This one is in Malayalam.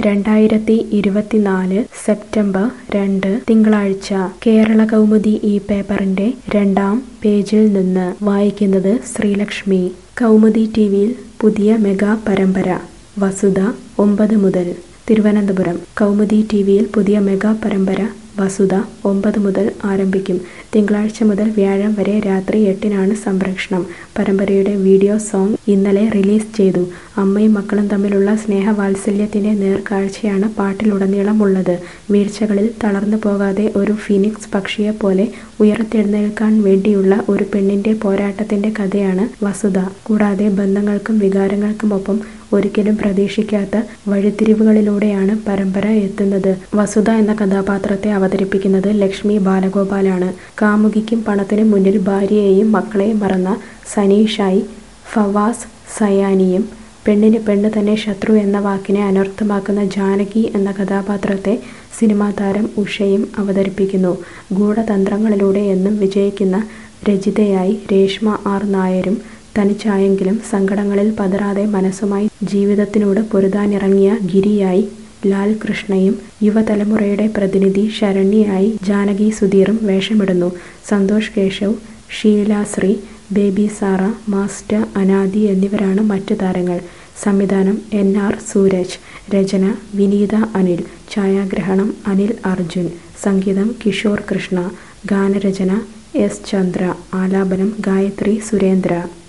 രണ്ടായിരത്തി ഇരുപത്തിനാല് സെപ്റ്റംബർ രണ്ട് തിങ്കളാഴ്ച കേരള കൗമുദി ഈ പേപ്പറിന്റെ രണ്ടാം പേജിൽ നിന്ന് വായിക്കുന്നത് ശ്രീലക്ഷ്മി കൗമുദി ടി വിയിൽ പുതിയ മെഗാ പരമ്പര വസുധ ഒമ്പത് മുതൽ തിരുവനന്തപുരം കൗമുദി ടി വിയിൽ പുതിയ മെഗാ പരമ്പര വസുധ ഒമ്പത് മുതൽ ആരംഭിക്കും തിങ്കളാഴ്ച മുതൽ വ്യാഴം വരെ രാത്രി എട്ടിനാണ് സംപ്രേഷണം പരമ്പരയുടെ വീഡിയോ സോങ് ഇന്നലെ റിലീസ് ചെയ്തു അമ്മയും മക്കളും തമ്മിലുള്ള സ്നേഹവാത്സല്യത്തിന്റെ നേർക്കാഴ്ചയാണ് പാട്ടിലുടനീളം ഉള്ളത് വീഴ്ചകളിൽ തളർന്നു പോകാതെ ഒരു ഫിനിക്സ് പക്ഷിയെ പോലെ ഉയർത്തെഴുന്നേൽക്കാൻ വേണ്ടിയുള്ള ഒരു പെണ്ണിന്റെ പോരാട്ടത്തിന്റെ കഥയാണ് വസുധ കൂടാതെ ബന്ധങ്ങൾക്കും വികാരങ്ങൾക്കുമൊപ്പം ഒരിക്കലും പ്രതീക്ഷിക്കാത്ത വഴിത്തിരിവുകളിലൂടെയാണ് പരമ്പര എത്തുന്നത് വസുധ എന്ന കഥാപാത്രത്തെ അവതരിപ്പിക്കുന്നത് ലക്ഷ്മി ബാലഗോപാലാണ് കാമുകിക്കും പണത്തിനും മുന്നിൽ ഭാര്യയെയും മക്കളെയും മറന്ന സനീഷായി ഫവാസ് സയാനിയും പെണ്ണിന് പെണ്ണ് തന്നെ ശത്രു എന്ന വാക്കിനെ അനർത്ഥമാക്കുന്ന ജാനകി എന്ന കഥാപാത്രത്തെ സിനിമാ താരം ഉഷയും അവതരിപ്പിക്കുന്നു ഗൂഢതന്ത്രങ്ങളിലൂടെ എന്നും വിജയിക്കുന്ന രചിതയായി രേഷ്മ ആർ നായരും തനിച്ചായെങ്കിലും സങ്കടങ്ങളിൽ പതറാതെ മനസ്സുമായി ജീവിതത്തിനോട് പൊരുതാനിറങ്ങിയ ഗിരിയായി ലാൽ കൃഷ്ണയും യുവതലമുറയുടെ പ്രതിനിധി ശരണ്യയായി ജാനകി സുധീറും വേഷമിടുന്നു സന്തോഷ് കേശവ് ഷീലാശ്രീ ബേബി സാറ മാസ്റ്റർ അനാദി എന്നിവരാണ് മറ്റു താരങ്ങൾ സംവിധാനം എൻ ആർ സൂരജ് രചന വിനീത അനിൽ ഛായാഗ്രഹണം അനിൽ അർജുൻ സംഗീതം കിഷോർ കൃഷ്ണ ഗാനരചന എസ് ചന്ദ്ര ആലാപനം ഗായത്രി സുരേന്ദ്ര